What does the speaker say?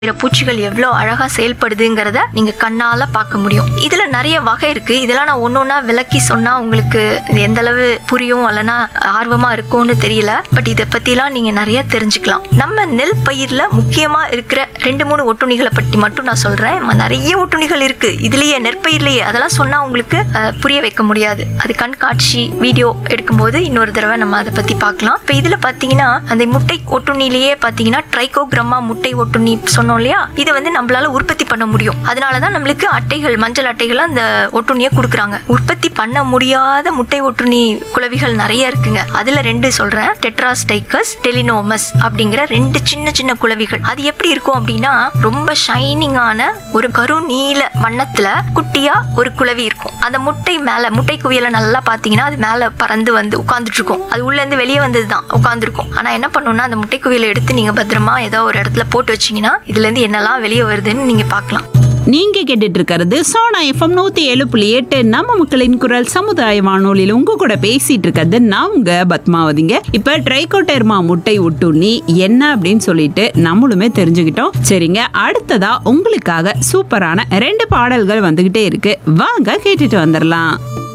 பிற பூச்சிகள் எவ்வளோ அழகா செயல்படுதுங்கிறத நீங்க கண்ணால பார்க்க முடியும் இதுல நிறைய வகை இருக்கு இதெல்லாம் நான் ஒன்னொன்னா விளக்கி சொன்னா உங்களுக்கு இது எந்த அளவு புரியும் அல்லனா ஆர்வமா இருக்கும்னு தெரியல பட் இதை பத்திலாம் நீங்க நிறைய தெரிஞ்சுக்கலாம் நம்ம நெல் பயிர்ல முக்கியமா இருக்கிற ரெண்டு மூணு ஒட்டுண்ணிகளை பற்றி மட்டும் நான் சொல்றேன் ம- நிறைய ஒட்டுண்ணிகள் இருக்கு இதுலயே நெற்பயிர்லயே அதெல்லாம் சொன்னா உங்களுக்கு அஹ், புரிய வைக்க முடியாது அது கண்காட்சி வீடியோ எடுக்கும்போது இன்னொரு தடவை நம்ம அதை பத்தி பார்க்கலாம் இப்ப இதுல பாத்தீங்கன்னா அந்த முட்டை ஒட்டுண்ணிலேயே பாத்தீங்கன்னா ட்ரைகோகிரமா முட்டை ஒட்டுண்ணி சொன்னோம் இல்லையா இதை வந்து நம்மளால உற்பத்தி பண்ண முடியும் அதனாலதான் நம்மளுக்கு அட்டைகள் மஞ்சள் அட்டைகள் அந்த ஒட்டுண்ணியை கொடுக்குறாங்க உற்பத்தி பண்ண முடியாத முட்டை ஒட்டுண்ணி குளவிகள் நிறைய இருக்குங்க அதுல ரெண்டு சொல்றேன் டெட்ராஸ்டைக்கஸ் டெலினோமஸ் அப்படிங்கிற ரெண்டு சின்ன சின்ன குளவிகள் அது எப்படி இருக்கும் அப்படின்னா ரொம்ப ஷைனிங்கான ஒரு கருநீல வண்ணத்துல குட்டியா ஒரு குளவி இருக்கும் அந்த முட்டை மேல முட்டை குவியல நல்லா பாத்தீங்கன்னா அது மேல பறந்து வந்து உட்கார்ந்துட்டு இருக்கும் அது உள்ள இருந்து வெளியே வந்ததுதான் உட்கார்ந்துருக்கும் ஆனா என்ன பண்ணும்னா அந்த முட்டை குவியலை எடுத்து நீங்க பத்திரமா ஏதோ ஒரு இடத்துல போட்டு வச்சீங்கன்னா இதுல இருந்து என்னெல்லாம் வெளியே வருதுன்னு நீங்க பார்க்கலாம் நீங்க கேட்டுட்டு இருக்கிறது சோனா எஃப்எம் நூத்தி ஏழு புள்ளி எட்டு நம்ம மக்களின் குரல் சமுதாய வானொலியில் உங்க கூட பேசிட்டு இருக்கிறது நான் உங்க பத்மாவதிங்க இப்ப ட்ரைகோடெர்மா முட்டை ஒட்டுண்ணி என்ன அப்படின்னு சொல்லிட்டு நம்மளுமே தெரிஞ்சுக்கிட்டோம் சரிங்க அடுத்ததா உங்களுக்காக சூப்பரான ரெண்டு பாடல்கள் வந்துகிட்டே இருக்கு வாங்க கேட்டுட்டு வந்துடலாம்